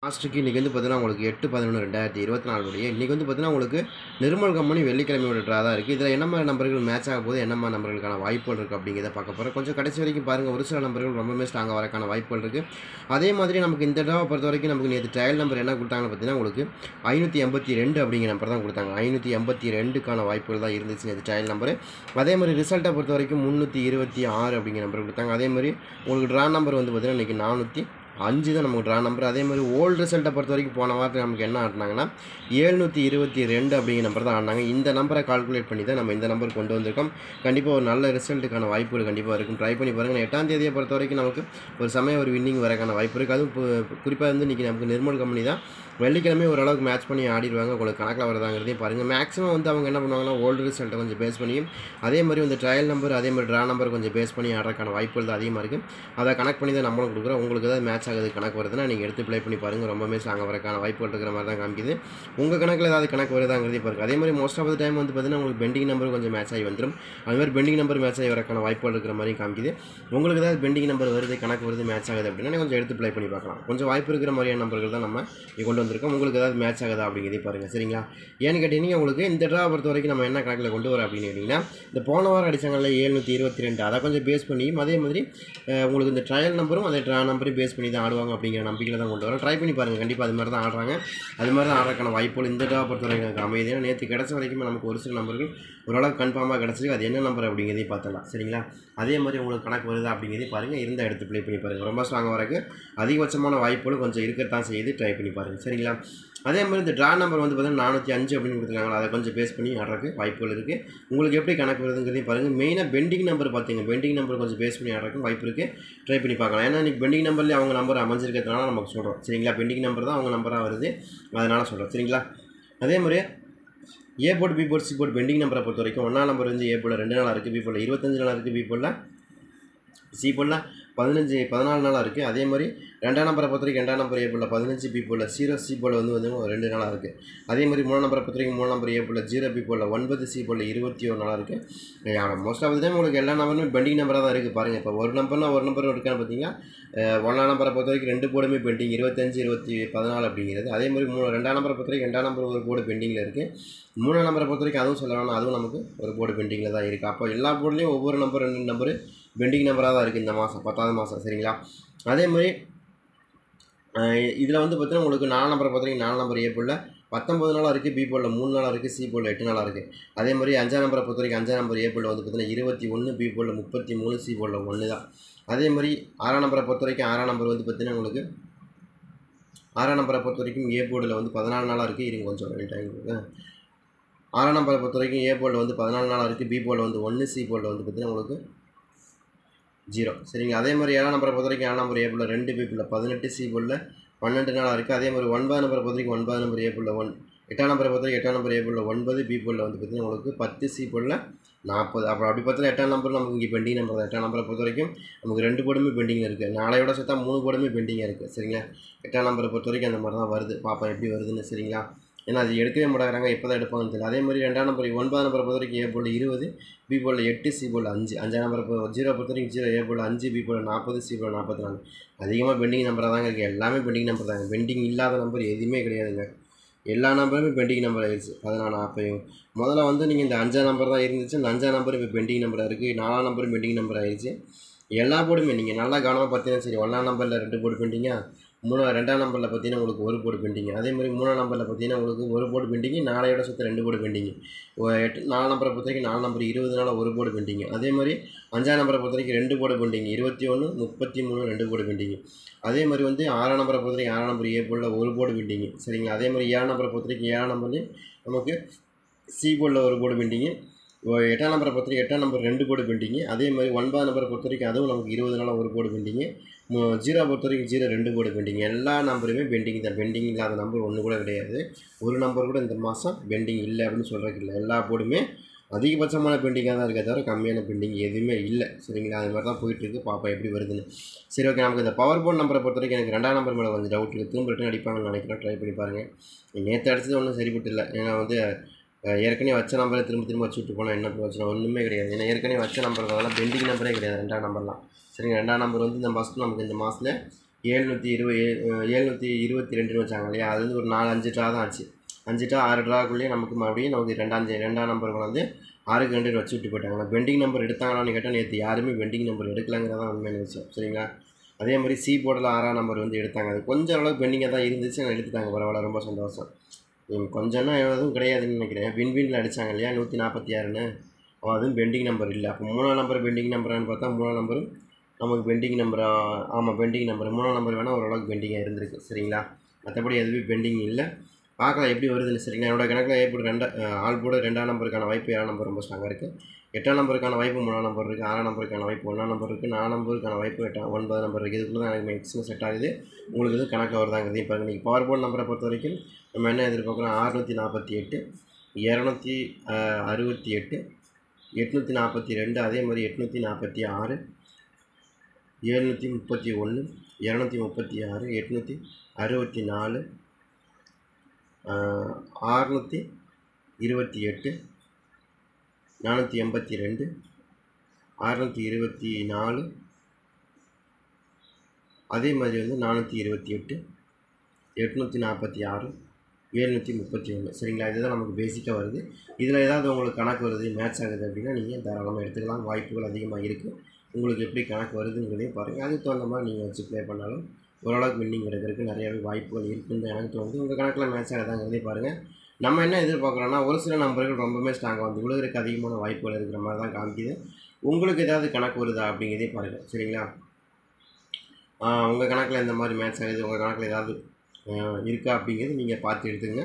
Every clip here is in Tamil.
லாஸ்ட்டுக்கு இன்றைக்கி வந்து பார்த்தீங்கன்னா உங்களுக்கு எட்டு பதினொன்று ரெண்டாயிரத்தி இருபத்தி நாலுடைய இன்றைக்கி வந்து பார்த்தீங்கன்னா உங்களுக்கு நிர்மல் கம்பெனி வெள்ளிக்கிழமையோட ட்ரா தான் இருக்குது இதில் என்ன மாதிரி நம்பர்கள் மேட்ச் ஆக போது என்ன மாதிரி நம்பர்களுக்கான வாய்ப்புகள் இருக்குது அப்படிங்கிறத பார்க்க போகிறோம் கொஞ்சம் கடைசி வரைக்கும் பாருங்கள் ஒரு சில நம்பர்கள் ரொம்பவே ஸ்ட்ராங்காக வரக்கான வாய்ப்புகள் இருக்குது அதே மாதிரி நமக்கு இந்த ட்ராவை பொறுத்த வரைக்கும் நமக்கு நேற்று ட்ரையல் நம்பர் என்ன கொடுத்தாங்கன்னு பார்த்தீங்கன்னா உங்களுக்கு ஐநூற்றி எண்பத்தி ரெண்டு அப்படிங்கிற நம்பர் தான் கொடுத்தாங்க ஐநூற்றி எண்பத்தி ரெண்டுக்கான வாய்ப்புகள் தான் இருந்துச்சு நேற்று ட்ரையல் நம்பர் அதே மாதிரி ரிசல்ட்டை பொறுத்த வரைக்கும் முந்நூற்றி இருபத்தி ஆறு அப்படிங்கிற நம்பர் கொடுத்தாங்க அதே மாதிரி உங்களுக்கு ட்ரா நம்பர் வந்து பார்த்தீங்கன்னா இன்றைக்கி நானூற்றி அஞ்சு தான் நமக்கு ட்ரா நம்பர் அதே மாதிரி ஓல்டு ரிசல்ட்டை பொறுத்த வரைக்கும் போன வாரத்தில் நமக்கு என்ன ஆட்டினாங்கன்னா ஏழ்நூற்றி இருபத்தி ரெண்டு அப்படிங்கிற நம்பர் தான் ஆடினாங்க இந்த நம்பரை கால்குலேட் பண்ணி தான் நம்ம இந்த நம்பர் கொண்டு வந்திருக்கோம் கண்டிப்பாக ஒரு நல்ல ரிசல்ட்டுக்கான வாய்ப்புகள் கண்டிப்பாக இருக்கும் ட்ரை பண்ணி பாருங்கள் எட்டாம் தேதியை பொறுத்த வரைக்கும் நமக்கு ஒரு சமயம் ஒரு வின்னிங் வரக்கான வாய்ப்பு இருக்குது அதுவும் குறிப்பாக வந்து இன்றைக்கி நமக்கு நிர்மல் கம்பெனி தான் வெள்ளிக்கிழமை ஓரளவுக்கு மேட்ச் பண்ணி ஆடிடுவாங்க உங்களுக்கு கணக்கில் வரதாங்கிறதையும் பாருங்கள் மேக்ஸிமம் வந்து அவங்க என்ன பண்ணுவாங்கன்னா ஓல்டு ரிசல்ட்டை கொஞ்சம் பேஸ் பண்ணியும் அதே மாதிரி வந்து ட்ரையல் நம்பர் அதே மாதிரி ட்ரா நம்பர் கொஞ்சம் பேஸ் பண்ணி ஆடுறதுக்கான வாய்ப்புகள் தான் அதிகமாக இருக்குது அதை கனெக்ட் பண்ணி தான் நம்மளும் கொடுக்குறோம் உங்களுக்கு ஏதாவது மேட்ச் ஆகுது கணக்கு வருதுன்னா நீங்கள் எடுத்து ப்ளே பண்ணி பாருங்கள் ரொம்பவே ஸ்ட்ராங்காக வரக்கான வாய்ப்புகள் இருக்கிற மாதிரி தான் காமிக்குது உங்கள் கணக்கில் ஏதாவது கணக்கு வருதாங்கிறதே பாருங்கள் அதே மாதிரி மோஸ்ட் ஆஃப் த டைம் வந்து பார்த்தீங்கன்னா உங்களுக்கு பெண்டிங் நம்பர் கொஞ்சம் மேட்ச் ஆகி வந்துடும் அது மாதிரி பெண்டிங் நம்பர் மேட்ச் ஆகி வரக்கான வாய்ப்புகள் இருக்கிற மாதிரி காமிக்குது உங்களுக்கு ஏதாவது பெண்டிங் நம்பர் வருது கணக்கு வருது மேட்ச் ஆகுது அப்படின்னா கொஞ்சம் எடுத்து ப்ளே பண்ணி பார்க்கலாம் கொஞ்சம் வாய்ப்பு இருக்கிற மாதிரியான நம்பர்கள் தான் நம்ம இங்கே கொண்டு வந்திருக்கோம் உங்களுக்கு ஏதாவது மேட்ச் ஆகுதா அப்படிங்கிறதையும் பாருங்கள் சரிங்களா ஏன்னு கேட்டிங்கன்னா உங்களுக்கு இந்த ட்ரா பொறுத்த வரைக்கும் நம்ம என்ன கணக்கில் கொண்டு வரோம் அப்படின்னு கேட்டிங்கன்னா இந்த போன வாரம் அடிச்சாங்கல்ல ஏழ்நூற்றி இருபத்தி ரெண்டு அதை கொஞ்சம் பேஸ் பண்ணியும் அதே மாதிரி அஹ், உங்களுக்கு இந்த ட்ரையல் நம்பரும் அதே ட்ரா நம்பரையும் பேஸ் பண்ணி தான் ஆடுவாங்க அப்படிங்கிற நம்பிக்கையில் தான் கொண்டு வரோம் ட்ரை பண்ணி பாருங்கள் கண்டிப்பாக அது மாதிரி தான் ஆடுறாங்க அது மாதிரி தான் ஆடுறதுக்கான வாய்ப்புகள் இந்த ட்ரா பொறுத்த வரைக்கும் எனக்கு அமையுது ஏன்னா நேற்று கிடச்ச வரைக்கும் நமக்கு ஒரு சில நம்பர்கள் ஓரளவுக்கு கன்ஃபார்மாக கிடச்சிருக்கு அது என்ன நம்பர் அப்படிங்கிறதையும் பார்த்தலாம் சரிங்களா அதே மாதிரி உங்களுக்கு கணக்கு வருதா அப்படிங்கிறதையும் பாருங்கள் இருந்த எடுத்து ப்ளே பண்ணி பாருங்கள் ரொம்ப ஸ்ட்ராங்காக வரக்கு அதிகபட்சமான வாய்ப்புகளும் கொஞ்சம் இருக்கத்தான் செய்யுது ட்ரை பண்ணி பாருங்கள் சரிங்களா அதே மாதிரி இந்த ட்ரா நம்பர் வந்து பார்த்தீங்கன்னா நானூற்றி அஞ்சு அப்படின்னு கொடுத்துருக்காங்களா அதை கொஞ்சம் பேஸ் பண்ணி ஆடுறதுக்கு வாய்ப்புகள் இருக்குது உங்களுக்கு எப்படி கணக்கு வருதுங்கிறதையும் பாருங்கள் மெயினாக பெண்டிங் நம்பர் பார்த்தீங்க பெண்டிங் நம்பர் கொஞ்சம் பேஸ் பண்ணி ஆடுறதுக்கு வாய்ப்பு இருக்குது ட்ரை பண்ணி பார்க்கலாம் ஏன்னா இன்றைக்கி பெண்டிங் நம்பர்லேயே அவங்க நம்பர் அமைஞ்சிருக்கிறதுனால நமக்கு சொல்கிறோம் சரிங்களா பெண்டிங் நம்பர் தான் அவங்க நம்பராக வருது அதனால் சொல்கிறோம் சரிங்களா அதே மாதிரி A board B board C board pending நம்பரை பொறுத்த வரைக்கும் ஒன்றாம் நம்பர் வந்து ஏ போர்டில் ரெண்டு நாளாக இருக்குது பி போர்டில் இருபத்தஞ்சு நாளாக இருக்குது பி போர்டில் சி போர்டில் பதினஞ்சு பதினாலு நாளாக இருக்குது அதே மாதிரி ரெண்டாம் நம்பரை பொறுத்த வரைக்கும் ரெண்டாம் நம்பர் ஏ போர்டில் பதினஞ்சு பி போர்டில் ஜீரோ சி போர்டில் வந்து வந்து ஒரு ரெண்டு நாளாக இருக்குது அதே மாதிரி மூணாம் நம்பரை பொறுத்த வரைக்கும் மூணு நம்பர் ஏ போர்டில் ஜீரோ பி போர்டில் ஒன்பது சி போர்டில் இருபத்தி ஒரு நாளாக இருக்குது மோஸ்ட் ஆஃப் டைம் உங்களுக்கு எல்லா நம்பருமே பெண்டிங் நம்பராக தான் இருக்குது பாருங்கள் இப்போ ஒரு நம்பர்னா ஒரு நம்பர் இருக்கான்னு பார்த்தீங்கன்னா அஹ், ஒன்றாம் நம்பரை பொறுத்த வரைக்கும் ரெண்டு போர்டுமே பெண்டிங் இருபத்தஞ்சு இருபத்தி பதினாலு அப்படிங்கிறது அதே மாதிரி மூணு ரெண்டாம் நம்பரை பொறுத்த வரைக்கும் ரெண்டாம் நம்பர் ஒரு போர்டு பெண்டிங்கில் இருக்குது மூணாம் நம்பரை பொறுத்த வரைக்கும் அதுவும் சொல்லலாம் அதுவும் நமக்கு ஒரு போர்டு பெண்டிங்கில் தான் இருக்குது அப்போ எல்லா போர்ட்லேயும் ஒவ்வொரு நம்பர் ரெண்டு நம்பர் பெண்டிங் நம்பராக தான் இருக்குது இந்த மாதம் பத்தாவது மாதம் சரிங்களா அதே மாதிரி இதில் வந்து பார்த்தீங்கன்னா உங்களுக்கு நாலு நம்பரை பொறுத்த வரைக்கும் நாலு நம்பர் ஏ போலில் பத்தொம்பது நாளாக இருக்குது பி போலில் மூணு நாளாக இருக்குது சி போலில் எட்டு நாளாக இருக்குது அதே மாதிரி அஞ்சாம் நம்பரை பொறுத்த வரைக்கும் அஞ்சாம் நம்பர் ஏ போலில் வந்து பார்த்தீங்கன்னா இருபத்தி ஒன்று பி போலில் முப்பத்தி மூணு சி போலில் ஒன்று தான் அதே மாதிரி ஆறாம் நம்பரை பொறுத்த வரைக்கும் ஆறாம் நம்பர் வந்து பார்த்தீங்கன்னா உங்களுக்கு ஆறாம் நம்பரை பொறுத்த வரைக்கும் ஏ போர்டில் வந்து பதினாலு நாளாக இருக்குது இருங்க கொஞ்சம் டைம் ஆறாம் நம்பரை பொறுத்த வரைக்கும் ஏ போர்டில் வந்து பதினாலு நாளாக இருக்குது பி போர்டில் வந்து ஒன்று சி போர்டில் வந்து பார்த்தீங்கன்னா உங்களுக்கு ஜீரோ சரிங்க அதே மாதிரி ஏழாம் நம்பரை பொறுத்த வரைக்கும் ஏழாம் நம்பர் ஏ போர்டில் ரெண்டு பி போர்டில் பதினெட்டு சி போர்டில் பன்னெண்டு நாளாக இருக்குது அதே மாதிரி ஒன்பது நம்பரை பொறுத்த வரைக்கும் ஒன்பது நம்பர் ஏ போர்டில் ஒன் எட்டாம் நம்பரை பொறுத்த வரைக்கும் எட்டாம் நம்பர் ஏ போர்டில் ஒன்பது பி போர்டில் வந்து பார்த்தீங்கன்னா உங்களுக்கு பத்து சி போர்டில் நாற்பது அப்புறம் அப்படி பார்த்தா எட்டாம் நம்பர் நமக்கு இங்கே பெண்டிங் நம்பர் தான் எட்டாம் நம்பரை பொறுத்த வரைக்கும் நமக்கு ரெண்டு போர்டுமே பெண்டிங்கில் இருக்குது நாளையோட சேர்த்தா மூணு போர்டுமே பெண்டிங்காக இருக்குது சரிங்களா எட்டாம் நம்பரை பொறுத்த வரைக்கும் அந்த மாதிரி தான் வருது பாப்பா எப்படி வருதுன்னு சரிங்களா ஏன்னா அது எடுக்கவே மாட்டேங்கிறாங்க எப்போ தான் எடுப்பாங்கன்னு தெரியல அதே மாதிரி ரெண்டாம் நம்பர் ஒன்பதாம் நம்பரை பொறுத்த வரைக்கும் ஏ போல் இருபது பி போல் எட்டு சி போல் அஞ்சு அஞ்சாம் நம்பரை பொ- ஜீரோ பொறுத்த வரைக்கும் ஜீரோ ஏ போல் அஞ்சு பி போல் நாற்பது சி போல் நாற்பத்தி நாலு அதிகமாக பெண்டிங் நம்பராக தாங்க இருக்குது எல்லாமே பெண்டிங் நம்பர் தாங்க பெண்டிங் இல்லாத நம்பர் எதுவுமே கிடையாதுங்க எல்லா நம்பருமே பெண்டிங் நம்பர் ஆயிடுச்சு பதினாலு அப்பையும் முதல்ல வந்து நீங்கள் இந்த அஞ்சாம் நம்பர் தான் இருந்துச்சு இந்த அஞ்சாம் நம்பர் இப்போ பெண்டிங் நம்பராக இருக்குது நாலாம் நம்பரும் பெண்டிங் நம்பர் ஆயிடுச்சு எல்லா போர்டுமே நீங்கள் நல்லா கவனமாக பார்த்தீங்கன்னா சரி ஒன்றாம் நம்பரில் ரெண்டு போர்டு பெண்டிங்கா மூணு ரெண்டாம் நம்பரில் பார்த்தீங்கன்னா உங்களுக்கு ஒரு போர்டு பெண்டிங் அதே மாதிரி மூணாம் நம்பரில் பார்த்தீங்கன்னா உங்களுக்கு ஒரு போர்டு பெண்டிங் நாளையோட சுற்று ரெண்டு போர்டு பெண்டிங் எட்டு நாலு நம்பரை பொறுத்த வரைக்கும் நாலு நம்பர் இருபது நாள் ஒரு போர்டு பெண்டிங் அதே மாதிரி அஞ்சாம் நம்பரை பொறுத்த வரைக்கும் ரெண்டு போர்டு பெண்டிங் இருபத்தி ஒன்று முப்பத்தி மூணு ரெண்டு போர்டு பெண்டிங் அதே மாதிரி வந்து ஆறாம் நம்பரை பொறுத்த வரைக்கும் ஆறாம் நம்பர் ஏ போர்டில் ஒரு போர்டு பெண்டிங் சரிங்களா அதே மாதிரி ஏழாம் நம்பரை பொறுத்த வரைக்கும் ஏழாம் நம்பர்லேயும் நமக்கு சி போர்டில் ஒரு போர்டு பெண்டிங்கு எட்டாம் நம்பரை பொறுத்த வரைக்கும் எட்டாம் நம்பர் ரெண்டு போர்டு பெண்டிங்கு அதே மாதிரி ஒன்பதாம் நம்பரை பொறுத்த வரைக்கும் அதுவும் நமக்கு இருபது நாளாக ஒரு போர்டு பெண்டிங்கு ஜீரோ பொறுத்த வரைக்கும் ஜீரோ ரெண்டு போர்டு பெண்டிங் எல்லா நம்பருமே பெண்டிங் தான் பெண்டிங் இல்லாத நம்பர் ஒன்று கூட கிடையாது ஒரு நம்பர் கூட இந்த மாதம் பெண்டிங் இல்லை அப்படின்னு சொல்கிறதுக்கு இல்லை எல்லா போர்டுமே அதிகபட்சமான பெண்டிங்காக தான் இருக்கே தவிர கம்மியான பெண்டிங் எதுவுமே இல்லை சரிங்களா அது மாதிரி தான் போயிட்டுருக்கு பாப்பா எப்படி வருதுன்னு சரி ஓகே நமக்கு இந்த பவர் போர்ட் நம்பரை பொறுத்த வரைக்கும் எனக்கு ரெண்டாம் நம்பர் மேலே கொஞ்சம் டவுட் இருக்குது திரும்ப ரிட்டன் அடிப்பாங்கன்னு நினைக்கிறேன் ட்ரை பண்ணி பாருங்கள் நேற்று அடிச்சது ஒன்றும் சரிப்பட்டு இல்லை ஏன்னா வந்து அஹ், ஏற்கனவே வச்ச நம்பரை திரும்ப திரும்ப வச்சு விட்டு போனால் என்ன பிரச்சனை ஒன்றுமே கிடையாது ஏன்னா ஏற்கனவே வச்ச நம்பர் அதெல்லாம் பெண்டிங் நம்பரே கிடையாது ரெண்டாம் நம்பர்லாம் சரிங்க ரெண்டாம் நம்பர் வந்து இந்த ஃபஸ்ட் நமக்கு இந்த மாதத்தில் ஏழ்நூற்றி இருபது ஏழ்நூற்றி இருபத்தி ரெண்டுன்னு வச்சாங்க இல்லையா அது வந்து ஒரு நாலு அஞ்சு ட்ரா தான் ஆச்சு அஞ்சு ட்ரா ஆறு ட்ராக்குள்ளேயே நமக்கு மறுபடியும் நமக்கு ரெண்டாம் ஜெ- ரெண்டாம் நம்பர் வந்து ஆறுக்கு ரெண்டு வச்சு விட்டு போயிட்டாங்க பெண்டிங் நம்பர் எடுத்தாங்களான்னு கேட்டால் நேற்று யாருமே பெண்டிங் நம்பர் எடுக்கலங்கிறதான் உண்மையான விஷயம் சரிங்களா அதே மாதிரி சி போர்டில் ஆறாம் நம்பர் வந்து எடுத்தாங்க அது கொஞ்சம் அளவுக்கு பெண்டிங்காக தான் இருந்துச்சு ஆனால் எடுத்துட்டாங்க பரவாயில்ல ரொம்ப சந்தோஷம் ம், கொஞ்சம்னா எதுவும் கிடையாதுன்னு நினைக்கிறேன் வின் வின்ல அடித்தாங்க இல்லையா நூற்றி நாற்பத்தி ஆறுன்னு அவன் அதுவும் பெண்டிங் நம்பர் இல்லை அப்போ மூணாம் நம்பர் பெண்டிங் நம்பரான்னு பார்த்தா மூணாம் நம்பரும் நமக்கு பெண்டிங் நம்பரா ஆமாம் பெண்டிங் நம்பர் மூணாம் நம்பர் வேணால் ஓரளவுக்கு பெண்டிங்காக இருந்திருக்கு சரிங்களா மற்றபடி எதுவுமே பெண்டிங் இல்லை பார்க்கலாம் எப்படி வருதுன்னு சரிங்களா என்னோட கணக்கில் எப்படி ரெண்டா அஹ், ஆள் போட ரெண்டாம் நம்பருக்கான வாய்ப்பு ஏழாம் நம்பர் ரொம்ப ஸ்ட்ராங்காக இருக்குது எட்டாம் நம்பருக்கான வாய்ப்பு மூணாம் நம்பர் இருக்குது ஆறாம் நம்பருக்கான வாய்ப்பு ஒன்றாம் நம்பர் இருக்குது நாலாம் நம்பருக்கான வாய்ப்பு எட்டாம் ஒன்பது நம்பர் இருக்குது இதுக்குள்ள தான் எனக்கு மேக்ஸிமம் செட் ஆகுது உங்களுக்கு இது கணக்கில் வருதாங்கிறதையும் பாருங்கள் நீங்கள் பவர் போர்ட் நம்பரை பொறுத்த வரைக்கும் நம்ம என்ன எதிர்பார்க்குறோம் அறுநூற்றி நாற்பத்தி எட்டு இரநூத்தி அறுபத்தி எட்டு எட்நூற்றி நாற்பத்தி ரெண்டு அதே மாதிரி எட்நூற்றி நாற்பத்தி ஆறு எழுநூற்றி முப்பத்தி ஒன்று இரநூத்தி முப்பத்தி ஆறு எட்நூற்றி அறுபத்தி நாலு ஆறுநூற்றி இருபத்தி எட்டு நானூற்றி எண்பத்தி ரெண்டு அறுநூற்றி இருபத்தி நாலு அதே மாதிரி வந்து நானூற்றி இருபத்தி எட்டு எட்நூற்றி நாற்பத்தி ஆறு ஏழ்நூற்றி முப்பத்தி ஒன்று சரிங்களா இதுதான் நமக்கு பேசிக்காக வருது இதில் ஏதாவது உங்களுக்கு கணக்கு வருது மேட்ச் ஆகுது அப்படின்னா நீங்கள் தாராளமாக எடுத்துக்கலாம் வாய்ப்புகள் அதிகமாக இருக்குது உங்களுக்கு எப்படி கணக்கு வருதுங்கிறதையும் பாருங்கள் அதுக்கு தகுந்த மாதிரி நீங்கள் வச்சு ப்ளே பண்ணாலும் ஓரளவுக்கு வின்னிங் எடுக்கிறதுக்கு நிறையவே வாய்ப்புகள் இருக்குன்னு எனக்கு தோணுது உங்கள் கணக்கில் மேட்ச் ஆகுதாங்கிறதையும் பாருங்கள் நம்ம என்ன எதிர்பார்க்குறோன்னா ஒரு சில நம்பர்கள் ரொம்பவே ஸ்ட்ராங்காக வந்து விழுகிறதுக்கு அதிகமான வாய்ப்புகள் இருக்கிற மாதிரி தான் காமிக்குது உங்களுக்கு ஏதாவது கணக்கு வருதா அப்படிங்கிறதையும் பாருங்கள் சரிங்களா உங்கள் கணக்கில் இந்த மாதிரி மேட்ச் ஆகுது உங்கள் கணக்கில் ஏதாவது ஆஹ் இருக்கா அப்படிங்கிறது நீங்கள் பார்த்து எடுத்துங்க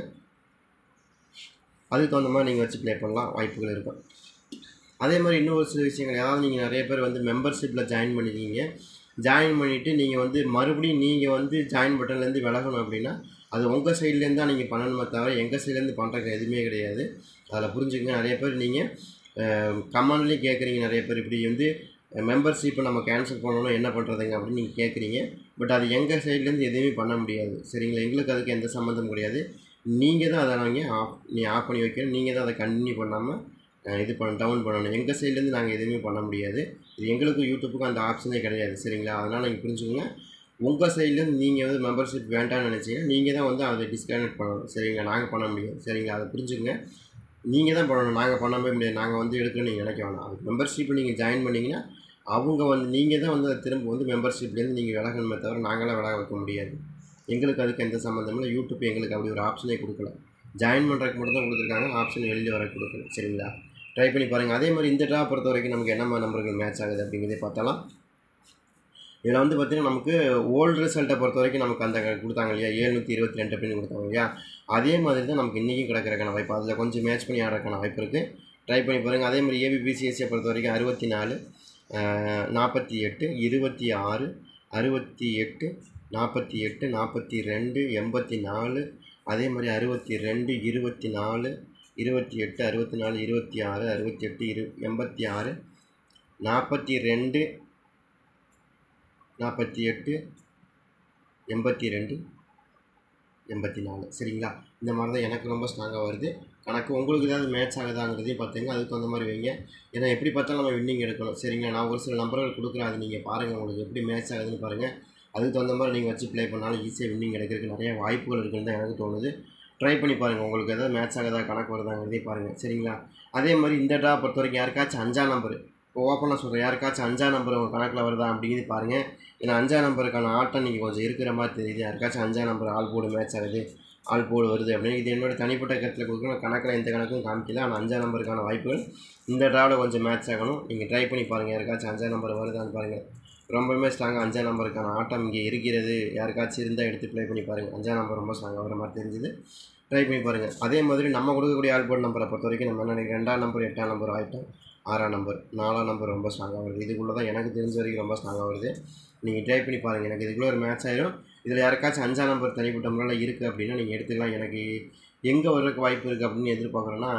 அதுக்கு தகுந்த மாதிரி நீங்கள் வச்சு ப்ளே பண்ணலாம் வாய்ப்புகள் இருக்கும் அதே மாதிரி இன்னும் ஒரு சில விஷயங்கள் ஏதாவது நீங்கள் நிறைய பேர் வந்து மெம்பர்ஷிப்பில் ஜாயின் பண்ணிருக்கீங்க ஜாயின் பண்ணிவிட்டு நீங்கள் வந்து மறுபடியும் நீங்கள் வந்து ஜாயின் பட்டன்லேருந்து விலகணும் அப்படின்னா அது உங்கள் சைட்லேருந்து தான் நீங்கள் பண்ணணுமே தவிர எங்கள் சைட்லேருந்து பண்ணுறக்கு எதுவுமே கிடையாது அதில் புரிஞ்சுக்கங்க நிறைய பேர் நீங்கள் கமெண்ட்லேயும் கேட்குறீங்க நிறைய பேர் இப்படி வந்து மெம்பர்ஷிப்பை நம்ம கேன்சல் பண்ணணும் என்ன பண்ணுறதுங்க அப்படின்னு நீங்கள் கேட்குறீங்க பட் அது எங்கள் சைட்லேருந்து எதுவுமே பண்ண முடியாது சரிங்களா எங்களுக்கு அதுக்கு எந்த சம்மந்தமும் கிடையாது நீங்கள் தான் அதை நீங்கள் ஆஃப் நீ ஆஃப் பண்ணி வைக்கணும் நீங்கள் தான் அதை கண்டினியூ பண்ணாமல் அஹ் இது பண்ண டவுன் பண்ணணும் எங்கள் சைட்லேருந்து நாங்கள் எதுவுமே பண்ண முடியாது இது எங்களுக்கும் யூடியூப்புக்கும் அந்த ஆப்ஷனே கிடையாது சரிங்களா அதனால் நீங்கள் புரிஞ்சுக்கோங்க உங்கள் சைட்லேருந்து நீங்கள் வந்து மெம்பர்ஷிப் வேண்டாம்னு நினச்சிங்கன்னா நீங்கள் தான் வந்து அதை டிஸ்கனெக்ட் பண்ணணும் சரிங்களா நாங்கள் பண்ண முடியாது சரிங்களா அதை புரிஞ்சுக்கங்க நீங்கள் தான் பண்ணணும் நாங்கள் பண்ணவே முடியாது நாங்கள் வந்து எடுக்கணும்னு நீங்கள் நினைக்க வேணாம் அது மெம்பர்ஷிப் நீங்கள் ஜாயின் பண்ணிங்கன்னா அவங்க வந்து நீங்கள் தான் வந்து அதை திரும்ப வந்து மெம்பர்ஷிப்லேருந்து நீங்கள் விலகணுமே தவிர நாங்களாம் விலக வைக்க முடியாது எங்களுக்கு அதுக்கு எந்த சம்மந்தமும் இல்லை யூடியூப் எங்களுக்கு அப்படி ஒரு ஆப்ஷனே கொடுக்கல ஜாயின் பண்ணுறதுக்கு மட்டும் தான் கொடுத்துருக்காங்க ஆப்ஷன் வெளியில் வர கொடுக்கல சரிங்களா ட்ரை பண்ணி பாருங்கள் அதே மாதிரி இந்த ட்ரா பொறுத்த வரைக்கும் நமக்கு என்ன நம்பர்கள் மேட்ச் ஆகுது அப்படிங்கிறதே பார்த்தாலாம் இதில் வந்து பார்த்திங்கன்னா நமக்கு ஓல்டு ரிசல்ட்டை பொறுத்த வரைக்கும் நமக்கு அந்த கொடுத்தாங்க இல்லையா ஏழ்நூற்றி இருபத்தி ரெண்டு அப்படின்னு கொடுத்தாங்க இல்லையா அதே மாதிரி தான் நமக்கு இன்றைக்கும் கிடக்கிறக்கான வாய்ப்பு அதில் கொஞ்சம் மேட்ச் பண்ணி ஆடுறதுக்கான வாய்ப்பு இருக்குது ட்ரை பண்ணி பாருங்கள் அதே மாதிரி ஏபிபிசிஎஸ்சியை பொறுத்த வரைக்கும் அறுபத்தி நாலு நாற்பத்தி எட்டு இருபத்தி ஆறு அறுபத்தி எட்டு நாற்பத்தி எட்டு நாற்பத்தி ரெண்டு எண்பத்தி நாலு அதே மாதிரி அறுபத்தி ரெண்டு இருபத்தி நாலு இருபத்தி எட்டு அறுபத்தி நாலு இருபத்தி ஆறு அறுபத்தி எட்டு இரு எண்பத்தி ஆறு நாற்பத்தி ரெண்டு நாற்பத்தி எட்டு எண்பத்தி ரெண்டு எண்பத்தி நாலு சரிங்களா இந்த மாதிரி தான் எனக்கு ரொம்ப ஸ்ட்ராங்காக வருது கணக்கு உங்களுக்கு ஏதாவது மேட்ச் ஆகுதாங்கிறதையும் பார்த்துங்க அதுக்கு தகுந்த மாதிரி வைங்க ஏன்னா எப்படி பார்த்தாலும் நம்ம வின்னிங் எடுக்கணும் சரிங்களா நான் ஒரு சில நம்பர்கள் கொடுக்குறேன் அது நீங்கள் பாருங்கள் உங்களுக்கு எப்படி மேட்ச் ஆகுதுன்னு பாருங்கள் அதுக்கு தகுந்த மாதிரி நீங்கள் வச்சு ப்ளே பண்ணாலும் ஈஸியாக வின்னிங் எடுக்கிறதுக்கு நிறைய வாய்ப்புகள் இருக்குன்னு தான் எனக்கு தோணுது ட்ரை பண்ணி பாருங்கள் உங்களுக்கு எதாவது மேட்ச் ஆகுதா கணக்கு வருதாங்கிறதையும் பாருங்கள் சரிங்களா அதே மாதிரி இந்த ட்ரா பொறுத்த வரைக்கும் யாருக்காச்சும் அஞ்சாம் நம்பர் இப்போ ஓப்பனாக சொல்கிறேன் யாருக்காச்சும் அஞ்சாம் நம்பர் உங்கள் கணக்கில் வருதா அப்படிங்கிறது பாருங்கள் ஏன்னா அஞ்சாம் நம்பருக்கான ஆட்டம் நீங்கள் கொஞ்சம் இருக்கிற மாதிரி தெரியுது யாருக்காச்சும் அஞ்சாம் நம்பர் ஆள் போடு மேட்ச் ஆகுது ஆள் போடு வருது அப்படின்னு இது என்னோட தனிப்பட்ட கருத்தில் கொடுக்கணும் கணக்கில் எந்த கணக்கும் காமிக்கல ஆனால் அஞ்சாம் நம்பருக்கான வாய்ப்புகள் இந்த ட்ராவில் கொஞ்சம் மேட்ச் ஆகணும் நீங்கள் ட்ரை பண்ணி பாருங்கள் யாருக்காச்சும் அஞ்சாம் நம்பர் வருதான்னு பாருங்கள் ரொம்பவுமே ஸ்ட்ராங்காக அஞ்சாம் நம்பருக்கான ஆட்டம் இங்கே இருக்கிறது யாருக்காச்சும் இருந்தால் எடுத்து ப்ளே பண்ணி பாருங்கள் அஞ்சாம் நம்பர் ரொம்ப ஸ்ட்ராங்காக வர மாதிரி தெரிஞ்சுது ட்ரை பண்ணி பாருங்கள் அதே மாதிரி நம்ம கொடுக்கக்கூடிய ஆல் போர்டு நம்பரை பொறுத்த வரைக்கும் நம்ம என்ன நினைக்கிறோம் ரெண்டாம் நம்பர் எட்டாம் நம்பர் ஆகிட்டோம் ஆறாம் நம்பர் நாலாம் நம்பர் ரொம்ப ஸ்ட்ராங்காக வருது இதுக்குள்ளே தான் எனக்கு தெரிஞ்ச வரைக்கும் ரொம்ப ஸ்ட்ராங்காக வருது நீங்கள் ட்ரை பண்ணி பாருங்கள் எனக்கு இதுக்குள்ளே ஒரு மேட்ச் ஆயிரும் இதில் யாருக்காச்சும் அஞ்சாம் நம்பர் தனிப்பட்ட முறையில் இருக்குது அப்படின்னா நீங்கள் எடுத்துக்கலாம் எனக்கு எங்கே வர்றதுக்கு வாய்ப்பு இருக்குது அப்படின்னு எதிர்பார்க்குறேன்னா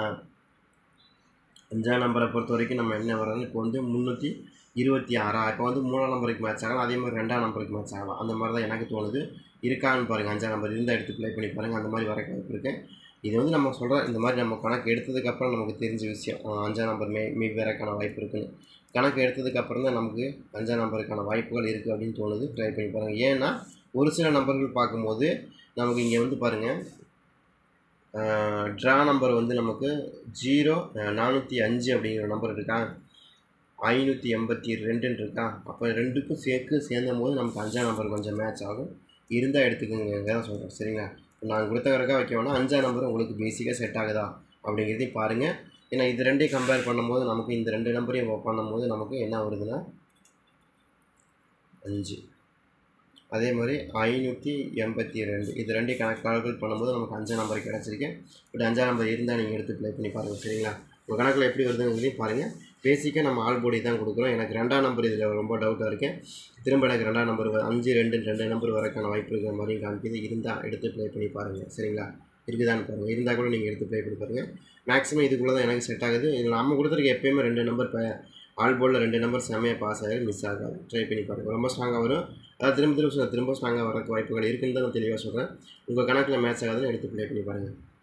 அஞ்சாம் நம்பரை பொறுத்த வரைக்கும் நம்ம என்ன வரோம்னு இப்போ வந்து முந்நூற்றி இருபத்தி ஆறா இப்போ வந்து மூணாம் நம்பருக்கு மேட்ச் ஆகலாம் அதே மாதிரி ரெண்டாம் நம்பருக்கு மேட்ச் ஆகலாம் அந்த மாதிரி தான் எனக்கு தோணுது இருக்கான்னு பாருங்கள் அஞ்சாம் நம்பர் இருந்தால் எடுத்து ப்ளே பண்ணி பாருங்கள் அந்த மாதிரி வர வாய்ப்பு இருக்குது இது வந்து நம்ம சொல்கிறோம் இந்த மாதிரி நம்ம கணக்கு எடுத்ததுக்கப்புறம் நமக்கு தெரிஞ்ச விஷயம் அஹ் அஞ்சாம் நம்பர் மே மீ வேறக்கான வாய்ப்பு இருக்குன்னு கணக்கு எடுத்ததுக்கப்புறம் தான் நமக்கு அஞ்சாம் நம்பருக்கான வாய்ப்புகள் இருக்குது அப்படின்னு தோணுது ட்ரை பண்ணி பாருங்கள் ஏன்னா ஒரு சில நம்பர்கள் பார்க்கும்போது நமக்கு இங்கே வந்து பாருங்கள் ட்ரா நம்பர் வந்து நமக்கு ஜீரோ நானூற்றி அஞ்சு அப்படிங்கிற நம்பர் இருக்கா ஐநூற்றி எண்பத்தி ரெண்டுன்னு இருக்கா அப்போ ரெண்டுக்கும் சேர்க்கு சேர்ந்தும் போது நமக்கு அஞ்சாம் நம்பர் கொஞ்சம் மேட்ச் ஆகும் இருந்தால் எடுத்துக்கோங்க தான் சொல்கிறேன் சரிங்களா நான் கொடுத்த கணக்காக வைக்க வேணாம் அஞ்சாம் நம்பர் உங்களுக்கு பேசிக்காக செட் ஆகுதா அப்படிங்கிறதையும் பாருங்கள் ஏன்னா இது ரெண்டையும் கம்பேர் பண்ணும்போது நமக்கு இந்த ரெண்டு நம்பரையும் பண்ணும்போது நமக்கு என்ன வருதுன்னா அஞ்சு அதே மாதிரி ஐநூற்றி எண்பத்தி ரெண்டு இது ரெண்டையும் கணக்கு கால்குலேட் பண்ணும்போது நமக்கு அஞ்சாம் நம்பர் கிடச்சிருக்கு பட் அஞ்சாம் நம்பர் இருந்தால் நீங்கள் எடுத்து ப்ளே பண்ணி பாருங்கள் சரிங்களா உங்கள் கணக்கில் எப்படி வருதுங்கிறதையும் பாருங்கள் பேசிக்காக நம்ம ஆல் போடி தான் கொடுக்குறோம் எனக்கு ரெண்டாம் நம்பர் இதில் ரொம்ப டவுட்டாக இருக்கேன் திரும்ப எனக்கு ரெண்டாம் நம்பர் அஞ்சு ரெண்டு ரெண்டு நம்பர் வரக்கான வாய்ப்பு இருக்கிற மாதிரியும் காமிக்குது இருந்தால் எடுத்து ப்ளே பண்ணி பாருங்கள் சரிங்களா இருக்குதான்னு பாருங்கள் இருந்தால் கூட நீங்கள் எடுத்து ப்ளே பண்ணி பாருங்கள் மேக்ஸிமம் இதுக்குள்ளே தான் எனக்கு செட் ஆகுது இதில் நம்ம கொடுத்துருக்க எப்பயுமே ரெண்டு நம்பர் இப்போ ஆல் போர்டில் ரெண்டு நம்பர் செம்மையாக பாஸ் ஆகி மிஸ் ஆகாது ட்ரை பண்ணி பாருங்கள் ரொம்ப ஸ்ட்ராங்காக வரும் அதாவது திரும்ப திரும்ப சொல்ல திரும்ப ஸ்ட்ராங்காக வரக்கு வாய்ப்புகள் இருக்குன்னு தான் நான் தெளிவாக சொல்கிறேன் உங்கள் கணக்கில் மேட்ச் ஆகாதுன்னு எடுத்து ப்ளே பண்ணி பாருங்கள்